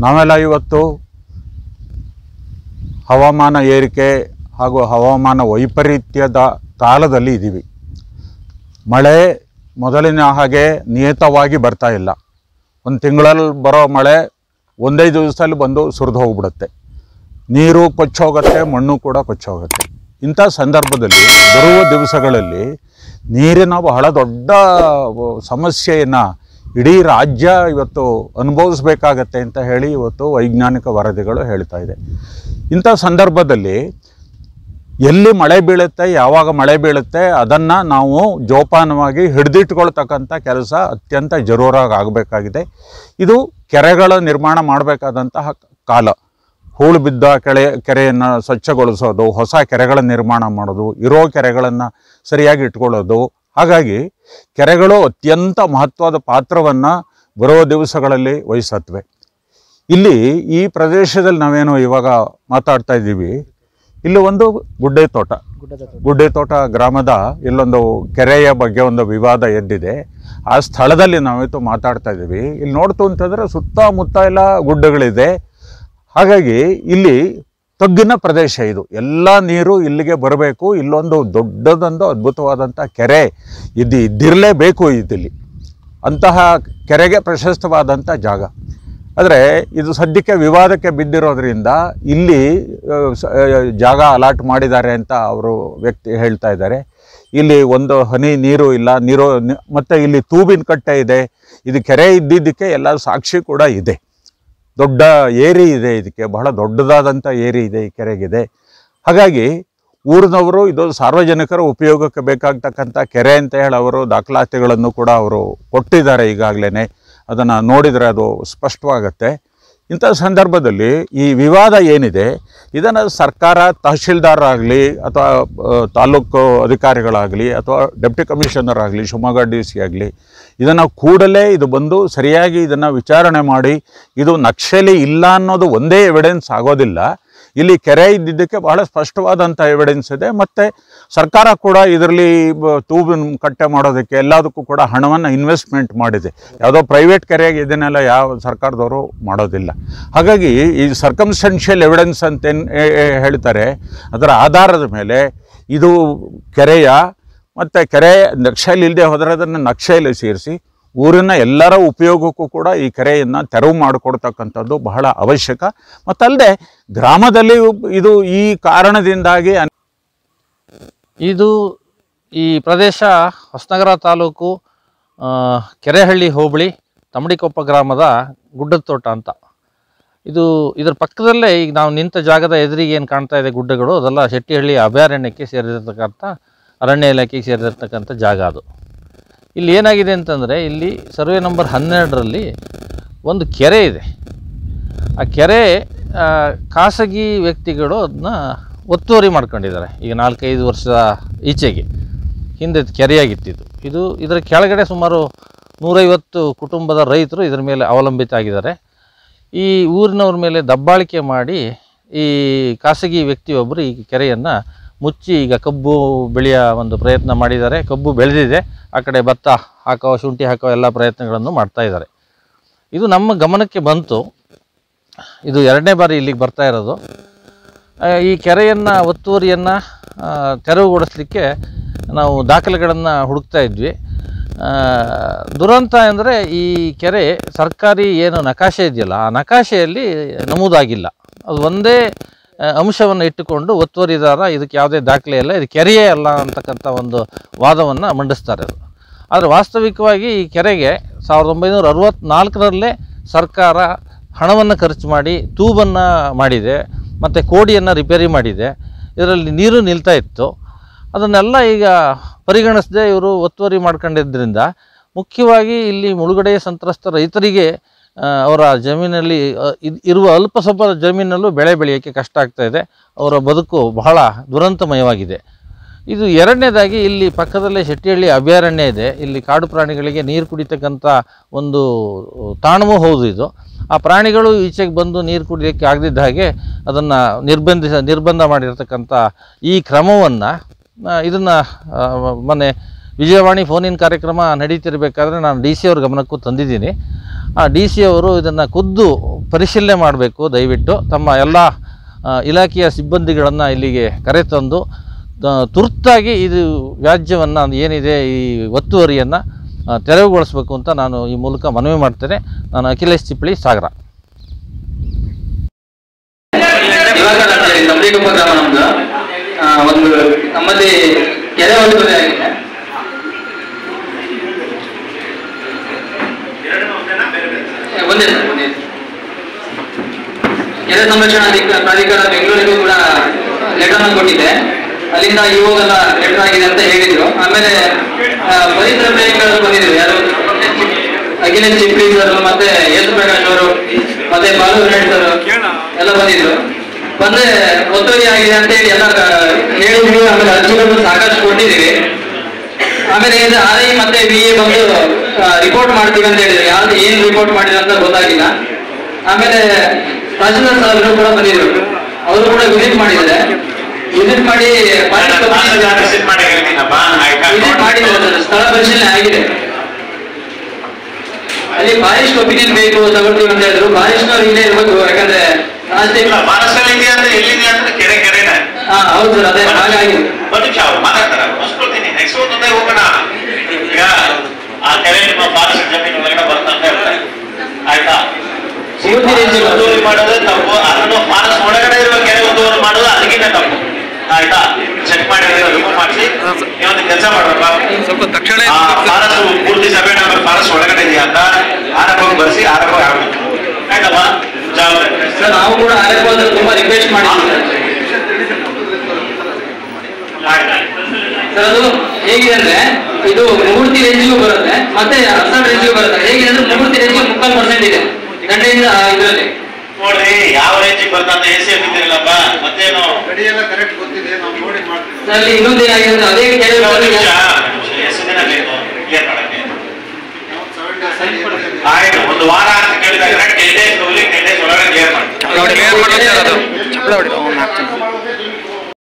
ನಾವೆಲ್ಲ ಇವತ್ತು ಹವಾಮಾನ ಏರಿಕೆ ಹಾಗೂ ಹವಾಮಾನ ವೈಪರೀತ್ಯದ ಕಾಲದಲ್ಲಿ ಇದ್ದೀವಿ ಮಳೆ ಮೊದಲಿನ ಹಾಗೆ ನಿಯತವಾಗಿ ಬರ್ತಾ ಇಲ್ಲ ಒಂದು ತಿಂಗಳಲ್ಲಿ ಬರೋ ಮಳೆ ಒಂದೇ ದಿವಸದಲ್ಲಿ ಬಂದು ಸುರಿದು ಹೋಗ್ಬಿಡುತ್ತೆ ನೀರು ಕೊಚ್ಚೋಗುತ್ತೆ ಮಣ್ಣು ಕೂಡ ಕೊಚ್ಚೋಗುತ್ತೆ ಇಂಥ ಸಂದರ್ಭದಲ್ಲಿ ಬರುವ ದಿವಸಗಳಲ್ಲಿ ನೀರಿನ ಬಹಳ ದೊಡ್ಡ ಸಮಸ್ಯೆಯನ್ನು ಇಡೀ ರಾಜ್ಯ ಇವತ್ತು ಅನುಭವಿಸ್ಬೇಕಾಗತ್ತೆ ಅಂತ ಹೇಳಿ ಇವತ್ತು ವೈಜ್ಞಾನಿಕ ವರದಿಗಳು ಹೇಳ್ತಾ ಇದೆ ಇಂಥ ಸಂದರ್ಭದಲ್ಲಿ ಎಲ್ಲಿ ಮಳೆ ಬೀಳುತ್ತೆ ಯಾವಾಗ ಮಳೆ ಬೀಳುತ್ತೆ ಅದನ್ನು ನಾವು ಜೋಪಾನವಾಗಿ ಹಿಡಿದಿಟ್ಕೊಳ್ತಕ್ಕಂಥ ಕೆಲಸ ಅತ್ಯಂತ ಜರೂರಾಗಿ ಆಗಬೇಕಾಗಿದೆ ಇದು ಕೆರೆಗಳ ನಿರ್ಮಾಣ ಮಾಡಬೇಕಾದಂತಹ ಕಾಲ ಹೂಳು ಬಿದ್ದ ಕೆಳೆ ಕೆರೆಯನ್ನು ಸ್ವಚ್ಛಗೊಳಿಸೋದು ಹೊಸ ಕೆರೆಗಳ ನಿರ್ಮಾಣ ಮಾಡೋದು ಇರೋ ಕೆರೆಗಳನ್ನು ಸರಿಯಾಗಿ ಇಟ್ಕೊಳ್ಳೋದು ಹಾಗಾಗಿ ಕೆರೆಗಳು ಅತ್ಯಂತ ಮಹತ್ವದ ಪಾತ್ರವನ್ನು ಬರುವ ದಿವಸಗಳಲ್ಲಿ ವಹಿಸತ್ವೆ ಇಲ್ಲಿ ಈ ಪ್ರದೇಶದಲ್ಲಿ ನಾವೇನು ಇವಾಗ ಮಾತಾಡ್ತಾ ಇದ್ದೀವಿ ಇಲ್ಲಿ ಒಂದು ಗುಡ್ಡೆ ತೋಟ ಗುಡ್ಡೆ ತೋಟ ಗ್ರಾಮದ ಇಲ್ಲೊಂದು ಕೆರೆಯ ಬಗ್ಗೆ ಒಂದು ವಿವಾದ ಎದ್ದಿದೆ ಆ ಸ್ಥಳದಲ್ಲಿ ನಾವಿತ್ತು ಮಾತಾಡ್ತಾ ಇದ್ದೀವಿ ಇಲ್ಲಿ ನೋಡ್ತು ಅಂತಂದರೆ ಸುತ್ತಮುತ್ತ ಎಲ್ಲ ಗುಡ್ಡಗಳಿದೆ ಹಾಗಾಗಿ ಇಲ್ಲಿ ತಗ್ಗಿನ ಪ್ರದೇಶ ಇದು ಎಲ್ಲ ನೀರು ಇಲ್ಲಿಗೆ ಬರಬೇಕು ಇಲ್ಲೊಂದು ದೊಡ್ಡದೊಂದು ಅದ್ಭುತವಾದಂಥ ಕೆರೆ ಇದು ಇದ್ದಿರಲೇಬೇಕು ಇದಿಲ್ಲಿ ಅಂತಹ ಕೆರೆಗೆ ಪ್ರಶಸ್ತವಾದಂಥ ಜಾಗ ಆದರೆ ಇದು ಸದ್ಯಕ್ಕೆ ವಿವಾದಕ್ಕೆ ಬಿದ್ದಿರೋದ್ರಿಂದ ಇಲ್ಲಿ ಆ, ಸ- ಆ, ಜಾಗ ಅಲಾಟ್ ಮಾಡಿದ್ದಾರೆ ಅಂತ ಅವರು ವ್ಯಕ್ತಿ ಹೇಳ್ತಾ ಇದ್ದಾರೆ ಇಲ್ಲಿ ಒಂದು ಹನಿ ನೀರು ಇಲ್ಲ ನೀರು ನಿ- ಮತ್ತು ಇಲ್ಲಿ ತೂಬಿನ ಕಟ್ಟೆ ಇದೆ ಇದು ಕೆರೆ ಇದ್ದಿದ್ದಕ್ಕೆ ಎಲ್ಲ ಸಾಕ್ಷಿ ಕೂಡ ಇದೆ ದೊಡ್ಡ ಏರಿ ಇದೆ ಇದಕ್ಕೆ ಬಹಳ ದೊಡ್ಡದಾದಂಥ ಏರಿ ಇದೆ ಈ ಕೆರೆಗಿದೆ ಹಾಗಾಗಿ ಊರಿನವರು ಇದು ಸಾರ್ವಜನಿಕರ ಉಪಯೋಗಕ್ಕೆ ಬೇಕಾಗ್ತಕ್ಕಂಥ ಕೆರೆ ಅಂತ ಹೇಳಿ ಅವರು ದಾಖಲಾತಿಗಳನ್ನು ಕೂಡ ಅವರು ಕೊಟ್ಟಿದ್ದಾರೆ ಈಗಾಗಲೇ ಅದನ್ನು ನೋಡಿದರೆ ಅದು ಸ್ಪಷ್ಟವಾಗತ್ತೆ ಇಂಥ ಸಂದರ್ಭದಲ್ಲಿ ಈ ವಿವಾದ ಏನಿದೆ ಇದನ್ನು ಸರ್ಕಾರ ತಹಶೀಲ್ದಾರ್ ಅಥವಾ ಆ, ತಾಲೂಕು ಅಧಿಕಾರಿಗಳಾಗಲಿ ಅಥವಾ ಡೆಪ್ಟಿ ಕಮಿಷನರ್ ಆಗಲಿ ಶಿವಮೊಗ್ಗ ಡಿ ಸಿ ಆಗಲಿ ಇದನ್ನು ಕೂಡಲೇ ಇದು ಬಂದು ಸರಿಯಾಗಿ ಇದನ್ನು ವಿಚಾರಣೆ ಮಾಡಿ ಇದು ನಕ್ಷೆಲಿ ಇಲ್ಲ ಅನ್ನೋದು ಒಂದೇ ಎವಿಡೆನ್ಸ್ ಆಗೋದಿಲ್ಲ ಇಲ್ಲಿ ಕೆರೆ ಇದ್ದಿದ್ದಕ್ಕೆ ಬಹಳ ಸ್ಪಷ್ಟವಾದಂಥ ಎವಿಡೆನ್ಸ್ ಇದೆ ಮತ್ತು ಸರ್ಕಾರ ಕೂಡ ಇದರಲ್ಲಿ ಬ- ತೂಬಿನ ಕಟ್ಟೆ ಮಾಡೋದಕ್ಕೆ ಎಲ್ಲದಕ್ಕೂ ಕೂಡ ಹಣವನ್ನು ಇನ್ವೆಸ್ಟ್ಮೆಂಟ್ ಮಾಡಿದೆ ಯಾವುದೋ ಪ್ರೈವೇಟ್ ಕೆರೆಗೆ ಇದನ್ನೆಲ್ಲ ಯಾವ ಸರ್ಕಾರದವರು ಮಾಡೋದಿಲ್ಲ ಹಾಗಾಗಿ ಈ ಸರ್ಕಮ್ಸ್ಟೆನ್ಷಿಯಲ್ ಎವಿಡೆನ್ಸ್ ಅಂತ ಏನ್ ಹೇ- ಹೇ- ಹೇಳ್ತಾರೆ ಅದರ ಆಧಾರದ ಮೇಲೆ ಇದು ಕೆರೆಯ ಮತ್ತು ಕೆರೆ ನಕ್ಷೆಯಲ್ಲಿ ಇಲ್ಲದೆ ಹೋದರೆ ಅದನ್ನು ನಕ್ಷೆಯಲ್ಲಿ ಸೇರಿಸಿ ಊರಿನ ಎಲ್ಲರ ಉಪಯೋಗಕ್ಕೂ ಕೂಡ ಈ ಕೆರೆಯನ್ನು ತೆರವು ಮಾಡಿಕೊಡ್ತಕ್ಕಂಥದ್ದು ಬಹಳ ಅವಶ್ಯಕ ಮತ್ತಲ್ಲದೆ ಗ್ರಾಮದಲ್ಲಿ ಇದು ಈ ಕಾರಣದಿಂದಾಗಿ ಅನ್- ಇದು ಈ ಪ್ರದೇಶ ಹೊಸನಗರ ತಾಲೂಕು ಆ, ಕೆರೆಹಳ್ಳಿ ಹೋಬಳಿ ತಮಡಿಕೊಪ್ಪ ಗ್ರಾಮದ ಗುಡ್ಡದ ತೋಟ ಅಂತ ಇದು ಇದರ ಪಕ್ಕದಲ್ಲೇ ಈಗ ನಾವು ನಿಂತ ಜಾಗದ ಎದುರಿಗೆ ಏನು ಕಾಣ್ತಾ ಇದೆ ಗುಡ್ಡಗಳು ಅದೆಲ್ಲ ಶೆಟ್ಟಿಹಳ್ಳಿ ಅಭಯಾರಣ್ಯಕ್ಕೆ ಸೇರಿರ್ತಕ್ಕಂಥ ಅರಣ್ಯ ಇಲಾಖೆಗೆ ಸೇರಿರ್ತಕ್ಕಂಥ ಜಾಗ ಅದು ಇಲ್ಲಿ ಏನಾಗಿದೆ ಅಂತಂದರೆ ಇಲ್ಲಿ ಸರ್ವೆ ನಂಬರ್ ಹನ್ನೆರಡರಲ್ಲಿ ಒಂದು ಕೆರೆ ಇದೆ ಆ ಕೆರೆ ಆ, ಖಾಸಗಿ ವ್ಯಕ್ತಿಗಳು ಅದನ್ನ ಒತ್ತುವರಿ ಮಾಡ್ಕೊಂಡಿದ್ದಾರೆ ಈಗ ನಾಲ್ಕೈದು ವರ್ಷದ ಈಚೆಗೆ ಹಿಂದೆ ಕೆರೆಯಾಗಿತ್ತಿದ್ದು ಇದು ಇದರ ಕೆಳಗಡೆ ಸುಮಾರು ನೂರೈವತ್ತು ಕುಟುಂಬದ ರೈತರು ಇದರ ಮೇಲೆ ಅವಲಂಬಿತ ಆಗಿದ್ದಾರೆ ಈ ಊರಿನವ್ರ ಮೇಲೆ ದಬ್ಬಾಳಿಕೆ ಮಾಡಿ ಈ ಖಾಸಗಿ ವ್ಯಕ್ತಿಯೊಬ್ಬರು ಈ ಕೆರೆಯನ್ನು ಮುಚ್ಚಿ ಈಗ ಕಬ್ಬು ಬೆಳೆಯ ಒಂದು ಪ್ರಯತ್ನ ಮಾಡಿದ್ದಾರೆ ಕಬ್ಬು ಬೆಳೆದಿದೆ ಆ ಕಡೆ ಭತ್ತ ಹಾಕೋ ಶುಂಠಿ ಹಾಕೋ ಎಲ್ಲ ಪ್ರಯತ್ನಗಳನ್ನು ಮಾಡ್ತಾ ಇದ್ದಾರೆ ಇದು ನಮ್ಮ ಗಮನಕ್ಕೆ ಬಂತು ಇದು ಎರಡನೇ ಬಾರಿ ಇಲ್ಲಿಗೆ ಬರ್ತಾ ಇರೋದು ಆ, ಈ ಕೆರೆಯನ್ನು ಒತ್ತುವರಿಯನ್ನು ತೆರವುಗೊಳಿಸ್ಲಿಕ್ಕೆ ನಾವು ದಾಖಲೆಗಳನ್ನು ಹುಡುಕ್ತಾ ಇದ್ವಿ ಆ, ದುರಂತ ಅಂದರೆ ಈ ಕೆರೆ ಸರ್ಕಾರಿ ಏನು ನಕಾಶೆ ಇದೆಯಲ್ಲ ಆ ನಕಾಶೆಯಲ್ಲಿ ನಮೂದಾಗಿಲ್ಲ ಅದು ಒಂದೇ ಅಂಶವನ್ನು ಇಟ್ಟುಕೊಂಡು ಒತ್ತುವರಿದಾರ ಇದಕ್ಕೆ ಯಾವುದೇ ದಾಖಲೆ ಇಲ್ಲ ಇದು ಕೆರೆಯೇ ಅಲ್ಲ ಅಂತಕ್ಕಂಥ ಒಂದು ವಾದವನ್ನು ಮಂಡಿಸ್ತಾರೆ ಅದು ಆದರೆ ವಾಸ್ತವಿಕವಾಗಿ ಈ ಕೆರೆಗೆ ಸಾವಿರದ ಒಂಬೈನೂರ ಅರವತ್ತ್ನಾಲ್ಕರಲ್ಲೇ ಸರ್ಕಾರ ಹಣವನ್ನು ಖರ್ಚು ಮಾಡಿ ತೂಬನ್ನು ಮಾಡಿದೆ ಮತ್ತು ಕೋಡಿಯನ್ನು ರಿಪೇರಿ ಮಾಡಿದೆ ಇದರಲ್ಲಿ ನೀರು ನಿಲ್ತಾ ಇತ್ತು ಅದನ್ನೆಲ್ಲ ಈಗ ಪರಿಗಣಿಸದೆ ಇವರು ಒತ್ತುವರಿ ಮಾಡ್ಕೊಂಡಿದ್ದರಿಂದ ಮುಖ್ಯವಾಗಿ ಇಲ್ಲಿ ಮುಳುಗಡೆ ಸಂತ್ರಸ್ತ ರೈತರಿಗೆ ಆ, ಅವರ ಜಮೀನಲ್ಲಿ ಆ, ಇದ್- ಇರುವ ಅಲ್ಪ ಸ್ವಲ್ಪ ಜಮೀನಲ್ಲೂ ಬೆಳೆ ಬೆಳೆಯೋಕ್ಕೆ ಕಷ್ಟ ಆಗ್ತಾ ಇದೆ ಅವರ ಬದುಕು ಬಹಳ ದುರಂತಮಯವಾಗಿದೆ ಇದು ಎರಡನೇದಾಗಿ ಇಲ್ಲಿ ಪಕ್ಕದಲ್ಲೇ ಶೆಟ್ಟಿಹಳ್ಳಿ ಅಭಯಾರಣ್ಯ ಇದೆ ಇಲ್ಲಿ ಕಾಡು ಪ್ರಾಣಿಗಳಿಗೆ ನೀರು ಕುಡಿತಕ್ಕಂಥ ಒಂದು ತಾಣವೂ ಹೌದು ಇದು ಆ ಪ್ರಾಣಿಗಳು ಈಚೆಗೆ ಬಂದು ನೀರು ಕುಡಿಯೋಕ್ಕೆ ಆಗದಿದ್ದ ಹಾಗೆ ಅದನ್ನು ನಿರ್ಬಂಧಿಸ ನಿರ್ಬಂಧ ಮಾಡಿರ್ತಕ್ಕಂಥ ಈ ಕ್ರಮವನ್ನು ಇದನ್ನು ಮೊನ್ನೆ ವಿಜಯವಾಣಿ ಫೋನಿನ ಕಾರ್ಯಕ್ರಮ ನಡೀತಿರ್ಬೇಕಾದ್ರೆ ನಾನು ಡಿ ಸಿ ಅವ್ರ ಗಮನಕ್ಕೂ ತಂದಿದ್ದೀನಿ ಆ ಡಿ ಸಿ ಅವರು ಇದನ್ನು ಖುದ್ದು ಪರಿಶೀಲನೆ ಮಾಡಬೇಕು ದಯವಿಟ್ಟು ತಮ್ಮ ಎಲ್ಲ ಆ, ಇಲಾಖೆಯ ಸಿಬ್ಬಂದಿಗಳನ್ನು ಇಲ್ಲಿಗೆ ಕರೆತಂದು ತ- ತುರ್ತಾಗಿ ಇದು ವ್ಯಾಜ್ಯವನ್ನು ಏನಿದೆ ಈ ಒತ್ತುವರಿಯನ್ನು ತೆರವುಗೊಳಿಸಬೇಕು ಅಂತ ನಾನು ಈ ಮೂಲಕ ಮನವಿ ಮಾಡ್ತೇನೆ ನಾನು ಅಖಿಲೇಶ್ ಚಿಪ್ಳಿ ಸಾಗರ ಇವಾಗ ನಮ್ಮಲ್ಲಿ ತಂಬ್ರಿಕೊಪ್ಪ ಗ್ರಾಮ ನಮ್ದು ಆ, ಒಂದು ನಮ್ಮಲ್ಲಿ ಕೆರೆ ಒತ್ತುವರಿ ಆಗಿದೆ ಏ, ಒಂದೇ ಸರ್, ಒಂದೇ ಕೆರೆ ಸಂರಕ್ಷಣಾ ಅಧಿಕ- ಪ್ರಾಧಿಕಾರ ಬೆಂಗಳೂರಿಗೂ ಕೂಡ ಲೆಟರ್ ಅನ್ನು ಕೊಟ್ಟಿದೆ ಅಲ್ಲಿಂದ ಇವಾಗೆಲ್ಲ ಲೆಟರ್ ಆಗಿದೆ ಅಂತ ಹೇಳಿದ್ರು ಆಮೇಲೆ ಆ, ಪರಿಸರ ಪ್ರೇಮಿಗಳು ಬಂದಿದ್ರು ಯಾರು ಅಖಿಲೇಶ್ ಚಿಪ್ಲಿ ಸರ್ ಮತ್ತೆ ಯಶ್ ಪ್ರಕಾಶ್ ಅವರು ಮತ್ತೆ ಬಾಲು ರೆಡ್ಡಿ ಸರ್ ಎಲ್ಲ ಬಂದಿದ್ರು ಬಂದ್ರೆ ಒತ್ತುವರಿ ಆಗಿದೆ ಅಂತ ಹೇಳಿ ಎಲ್ಲ ಕ- ಹೇಳಿದ್ವಿ ಆಮೇಲೆ ಅರ್ಜಿಗಳನ್ನು ಸಾಕಷ್ಟು ಕೊಟ್ಟಿದ್ದೀವಿ ಆಮೇಲೆ ಇದು ಆರ್ ಐ ಮತ್ತೆ ವಿ ಎ ಬಂದು ರಿಪೋರ್ಟ್ ಮಾಡ್ತೀವಿ ಅಂತ ಹೇಳಿದ್ರು ಯಾವ್ದು ಏನ್ ರಿಪೋರ್ಟ್ ಮಾಡಿದ್ರು ಅಂತ ಗೊತ್ತಾಗಿಲ್ಲ ಆಮೇಲೆ ತಹಶೀಲ್ದಾರ್ ಸಾಹೇಬರು ಕೂಡ ಬಂದಿದ್ರು ಅವರು ಕೂಡ ವಿಸಿಟ್ ಮಾಡಿದ್ದಾರೆ ವಿಸಿಟ್ ಮಾಡಿ ವಿಸಿಟ್ ಮಾಡಿ ಹೇಳ್ತೀನಪ್ಪ ಆಯ್ತಾ ವಿಸಿಟ್ ಮಾಡಿದ್ದಾರೆ ಸರ್ ಸ್ಥಳ ಪರಿಶೀಲನೆ ಆಗಿದೆ ಅಲ್ಲಿ ಬಾರಿಶ್ ಒಪಿನಿಯನ್ ಬೇಕು ತಗೊಳ್ತೀವಿ ಅಂತ ಹೇಳಿದ್ರು ಬಾರಿಶ್ನವ್ರು ಇಲ್ಲೇ ಇರ್ಬೇಕು ಯಾಕಂದ್ರೆ ಲಾಸ್ಟ್ ಟೈಮ್ ಇಲ್ಲ ಮನಸ್ಸಲ್ಲಿ ಇದೆಯಾ ಅಂದ್ರೆ ಎಲ್ಲಿದೆ ಅಂದ್ರೆ ಕೆರೆ ಕೆರೆನೆ ಹಾ ಹೌದು ಸರ್ ಅದೇ ಹಾಗಾಗಿ ಒಂದು ನಿಮಿಷ ಅವ್ರು ಮಾತಾಡ್ತಾರೆ ಮುಗಿಸ್ಕೊಳ್ತೀನಿ ನೆಕ್ಸ್ಟ್ ಒಂದೊಂದೇ ಹೋಗೋಣ ಈಗ ಆ ಕೆರೆ ನಿಮ್ಮ ಫಾರೆಸ್ಟ್ ಜಮೀನು ಒಳಗಡೆ ಬರ್ತಂತ ಅಂತ ಹೇಳ್ತಾರೆ ಆಯ್ತಾ ಪೂರ್ತಿ range ಇಲ್ಲ. ಒತ್ತುವರಿ ಮಾಡೋದು ತಪ್ಪು ಅದನ್ನು ಫಾರೆಸ್ಟ್ ಒಳಗಡೆ ಇರುವ ಕೆರೆ ಒತ್ತುವರಿ ಮಾಡೋದು ಅದಕ್ಕಿಂತ ತಪ್ಪು ಆಯ್ತಾ ಚೆಕ್ ಮಾಡಿ ರಿಮೂವ್ ಮಾಡಿಸಿ ನೀವೊಂದು ಕೆಲಸ ಮಾಡ್ರಪ್ಪ ಸ್ವಲ್ಪ ತಕ್ಷಣ ಆ ಫಾರೆಸ್ಟ್ ಪೂರ್ತಿ ಸಭೆ ನಂಬರ್ ಫಾರೆಸ್ಟ್ ಒಳಗಡೆ ಇದೆಯಾ ಅಂತ ಆರಂಭ ಬರ್ಸಿ ಆರಂಭ ಆಗ್ಬೇಕು ಆಯ್ತಪ್ಪ ಜವಾಬ್ದಾರಿ ಸರ್ ನಾವು ಕೂಡ ಆರ್ಎಫ್ ಅಂದ್ರೆ ತುಂಬಾ ರಿಕ್ವೆಸ್ಟ್ ಮಾಡಿದ್ವಿ ಆಯ್ತು ಸರ್ ಅದು ಹೇಗಿದೆ ಅಂದ್ರೆ ಇದು ಮೂರ್ತಿ ರೇಂಜ್ಗೂ ಬರುತ್ತೆ ಮತ್ತೆ ಹನ್ನೆರಡು ರೇಂಜ್ಗೂ ಬರುತ್ತೆ ಹೇಗಿದೆ ಅಂದ್ರೆ ಮೂರ್ತಿ ರೇಂಜ್ಗೆ ಮುಕ್ಕಾಲು ಪರ್ಸೆಂಟ್ ಇದೆ ದಂಡೆಯಿಂದ ಇದರಲ್ಲಿ ನೋಡ್ರಿ ಯಾವ ರೇಂಜಿಗೆ ಬರ್ತಂತ ಎ ಸಿ ಬಿದ್ದಿರಲ್ಲಪ್ಪ ಮತ್ತೇನು ಗಡಿಯೆಲ್ಲ ಕರೆಕ್ಟ್ ಗೊತ್ತಿದೆ ನಾವು ನೋಡಿ ಮಾಡ್ತೀವಿ ಸರ್ ಅಲ್ಲಿ ಇನ್ನೊಂದು ಏನಾಗಿದೆ ಅಂದ್ರೆ ಅದೇ ಕೆರೆ ಒಂದು ಒಳಗೆ ನಿಮಿಷ ಎಷ್ಟು ದಿನ ಬೇಕು ಕ್ಲಿಯರ್ ಮಾಡಕ್ಕೆ ನಾವು ಸೆವೆನ್ ಡೇಸ್ ಆಯ್ತು ಒಂದು ವಾರ ಅಂತ ಕೇಳಿದಾಗ ಟೆನ್ ಡೇಸ್ ಹೋಗ್ಲಿ ಟೆನ್ ಡೇಸ್ ಒಳಗಡೆ ಕ್ಲಿಯರ್ ಮಾಡಿ ಕೆರೆ-